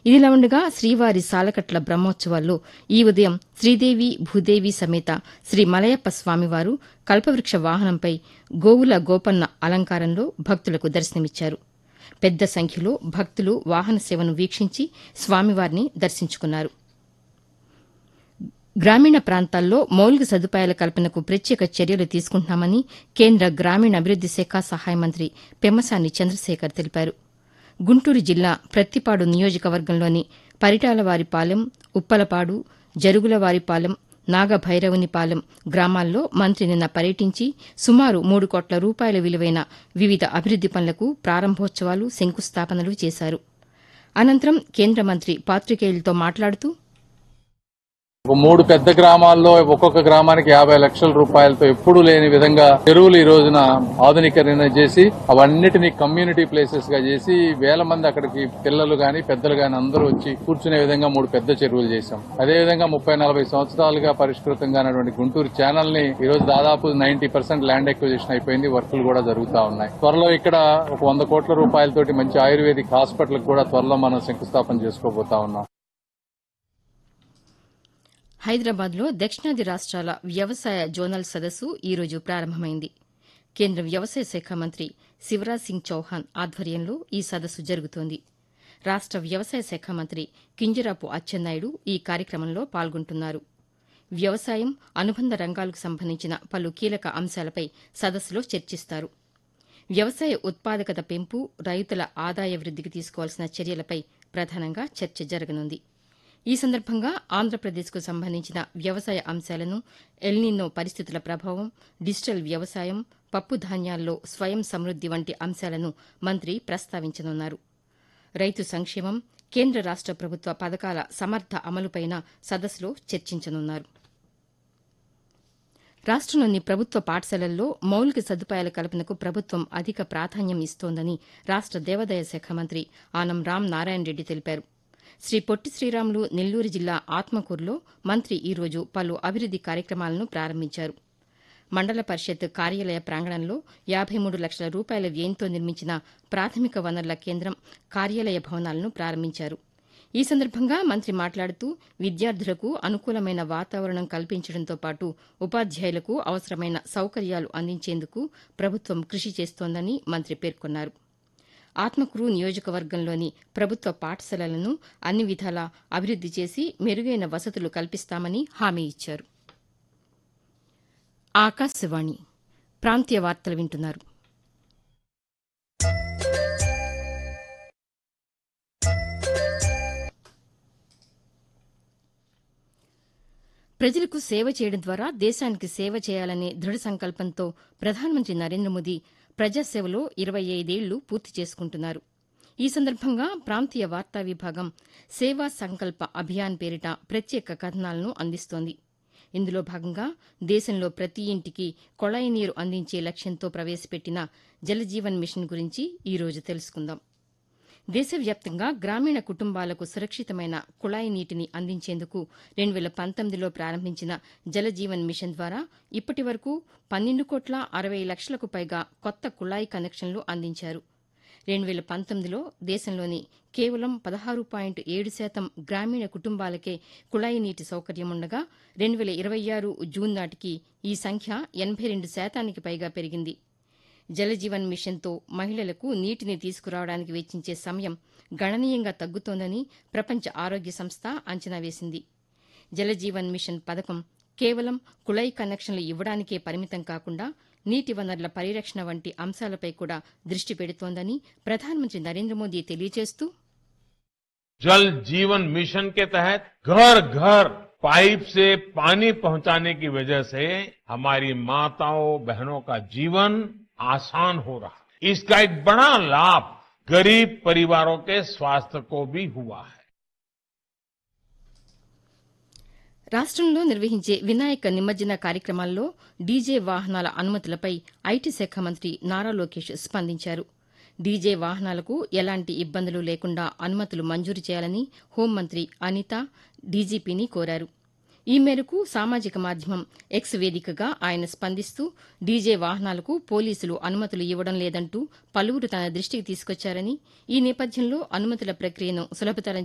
ఇదిలా ఉండగా శ్రీవారి సాలకట్ల బ్రహ్మోత్సవాల్లో ఈ ఉదయం శ్రీదేవి భూదేవి సమేత శ్రీ మలయప్ప స్వామివారు కల్పవృక్ష వాహనంపై గోవుల గోపన్న అలంకారంలో భక్తులకు దర్శనమిచ్చారు పెద్ద సంఖ్యలో భక్తులు వాహన సేవను వీక్షించి స్వామివారిని దర్శించుకున్నారు గ్రామీణ ప్రాంతాల్లో మౌలిక సదుపాయాల కల్పనకు ప్రత్యేక చర్యలు తీసుకుంటున్నామని కేంద్ర గ్రామీణాభివృద్ది శాఖ సహాయ మంత్రి పెమ్మసాని చంద్రశేఖర్ తెలిపారు గుంటూరు జిల్లా ప్రత్తిపాడు నియోజకవర్గంలోని పరిటాలవారిపాలెం ఉప్పలపాడు జరుగులవారిపాలెం నాగభైరవునిపాలెం గ్రామాల్లో మంత్రి నిన్న పర్యటించి సుమారు మూడు కోట్ల రూపాయల విలువైన వివిధ అభివృద్ది పనులకు ప్రారంభోత్సవాలు శంకుస్థాపనలు చేశారు అనంతరం కేంద్ర మంత్రి పాతికేయులతో మాట్లాడుతూ ఒక మూడు పెద్ద గ్రామాల్లో ఒక్కొక్క గ్రామానికి యాభై లక్షల రూపాయలతో ఎప్పుడూ లేని విధంగా చెరువులు ఈ రోజున ఆధునీకరణ చేసి అవన్నిటిని కమ్యూనిటీ ప్లేసెస్ గా చేసి వేల మంది అక్కడికి పిల్లలు గాని పెద్దలు గాని అందరూ వచ్చి కూర్చునే విధంగా మూడు పెద్ద చెరువులు చేశాం అదే విధంగా ముప్పై నలభై సంవత్సరాలుగా పరిష్కృతంగా ఉన్నటువంటి గుంటూరు ఛానల్ ని ఈ రోజు దాదాపు నైన్టీ పర్సెంట్ ల్యాండ్ ఎక్విజిషన్ అయిపోయింది వర్కులు కూడా జరుగుతా ఉన్నాయి త్వరలో ఇక్కడ ఒక వంద కోట్ల రూపాయలతోటి మంచి ఆయుర్వేదిక్ హాస్పిటల్ కూడా త్వరలో మనం శంకుస్థాపన చేసుకోబోతా ఉన్నాం హైదరాబాద్లో దక్షిణాది రాష్ట్రాల వ్యవసాయ జోనల్ సదస్సు ఈరోజు ప్రారంభమైంది కేంద్ర వ్యవసాయ శాఖ మంత్రి శివరాజ్ సింగ్ చౌహాన్ ఆధ్వర్యంలో ఈ సదస్సు జరుగుతోంది రాష్ట వ్యవసాయ శాఖ మంత్రి కింజరాపు అచ్చెన్నాయుడు ఈ కార్యక్రమంలో పాల్గొంటున్నారు వ్యవసాయం అనుబంధ రంగాలకు సంబంధించిన పలు కీలక అంశాలపై సదస్సులో చర్చిస్తారు వ్యవసాయ ఉత్పాదకత పెంపు రైతుల ఆదాయ వృద్దికి తీసుకోవాల్సిన చర్యలపై ప్రధానంగా చర్చ జరగనుంది ఈ సందర్భంగా ఆంధ్రప్రదేశ్కు సంబంధించిన వ్యవసాయ అంశాలను ఎల్నినో పరిస్థితుల ప్రభావం డిజిటల్ వ్యవసాయం పప్పు ధాన్యాల్లో స్వయం సమృద్ది వంటి అంశాలను మంత్రి ప్రస్తావించనున్నారు రైతు సంక్షేమం కేంద్ర రాష్ట ప్రభుత్వ పథకాల సమర్థ అమలుపైన సదస్సులో చర్చించనున్నారు రాష్టంలోని ప్రభుత్వ పాఠశాలల్లో మౌలిక సదుపాయాల కల్పనకు ప్రభుత్వం అధిక ప్రాధాన్యం ఇస్తోందని రాష్ట దేవాదాయ శాఖ మంత్రి ఆనం రామ్ నారాయణ రెడ్డి తెలిపారు శ్రీ పొట్టి శ్రీరాములు నెల్లూరు జిల్లా ఆత్మకూరులో మంత్రి ఈరోజు పలు అభివృద్ది కార్యక్రమాలను ప్రారంభించారు మండల పరిషత్ కార్యాలయ ప్రాంగణంలో యాబై మూడు లక్షల రూపాయల వ్యయంతో నిర్మించిన ప్రాథమిక వనరుల కేంద్రం కార్యాలయ భవనాలను ప్రారంభించారు ఈ సందర్భంగా మంత్రి మాట్లాడుతూ విద్యార్థులకు అనుకూలమైన వాతావరణం కల్పించడంతో పాటు ఉపాధ్యాయులకు అవసరమైన సౌకర్యాలు అందించేందుకు ప్రభుత్వం కృషి చేస్తోందని మంత్రి పేర్కొన్నారు ఆత్మకూరు నియోజకవర్గంలోని ప్రభుత్వ పాఠశాలలను అన్ని విధాలా అభివృద్ది చేసి మెరుగైన వసతులు కల్పిస్తామని హామీ ఇచ్చారు ఆకాశవాణి ప్రాంతీయ వార్తలు వింటున్నారు ప్రజలకు సేవ చేయడం ద్వారా దేశానికి సేవ చేయాలనే దృఢ సంకల్పంతో ప్రధానమంత్రి నరేంద్ర మోదీ ప్రజాసేవలో ఇరవై ఐదేళ్లు పూర్తి చేసుకుంటున్నారు ఈ సందర్భంగా ప్రాంతీయ వార్తా విభాగం సేవా సంకల్ప అభియాన్ పేరిట ప్రత్యేక కథనాలను అందిస్తోంది ఇందులో భాగంగా దేశంలో ప్రతి ఇంటికి కొళాయి నీరు అందించే లక్ష్యంతో ప్రవేశపెట్టిన జలజీవన్ మిషన్ గురించి ఈరోజు తెలుసుకుందాం దేశవ్యాప్తంగా గ్రామీణ కుటుంబాలకు సురక్షితమైన కుళాయి నీటిని అందించేందుకు రెండు వేల పంతొమ్మిదిలో ప్రారంభించిన జలజీవన్ మిషన్ ద్వారా ఇప్పటి వరకు పన్నెండు కోట్ల అరవై లక్షలకు పైగా కొత్త కుళాయి కనెక్షన్లు అందించారు రెండు వేల పంతొమ్మిదిలో దేశంలోని కేవలం పదహారు పాయింట్ ఏడు శాతం గ్రామీణ కుటుంబాలకే కుళాయి నీటి సౌకర్యం ఉండగా రెండు వేల ఇరవై ఆరు జూన్ నాటికి ఈ సంఖ్య ఎనబై రెండు శాతానికి పైగా పెరిగింది జలజీవన్ మిషన్తో మహిళలకు నీటిని తీసుకురావడానికి వెచ్చించే సమయం గణనీయంగా తగ్గుతోందని ప్రపంచ ఆరోగ్య సంస్థ అంచనా వేసింది జలజీవన్ మిషన్ పథకం కేవలం కుళాయి కనెక్షన్లు ఇవ్వడానికే పరిమితం కాకుండా నీటి వనరుల పరిరక్షణ వంటి అంశాలపై కూడా దృష్టి పెడుతోందని ప్రధానమంత్రి నరేంద్ర మోదీ తెలియజేస్తూ जल जीवन मिशन के तहत घर घर पाइप से पानी पहुंचाने की वजह से हमारी माताओं बहनों का जीवन आसान हो रहा है इसका एक बड़ा लाभ गरीब परिवारों के स्वास्थ्य को भी हुआ है రాష్టంలో నిర్వహించే వినాయక నిమజ్జన కార్యక్రమాల్లో డీజే వాహనాల అనుమతులపై ఐటీ శాఖ మంత్రి నారా లోకేష్ స్పందించారు డీజే వాహనాలకు ఎలాంటి ఇబ్బందులు లేకుండా అనుమతులు మంజూరు చేయాలని హోంమంత్రి అనిత డీజీపీని కోరారు ఈ మేరకు సామాజిక మాధ్యమం ఎక్స్ వేదికగా ఆయన స్పందిస్తూ డీజే వాహనాలకు పోలీసులు అనుమతులు ఇవ్వడం లేదంటూ పలువురు తన దృష్టికి తీసుకొచ్చారని ఈ నేపథ్యంలో అనుమతుల ప్రక్రియను సులభతరం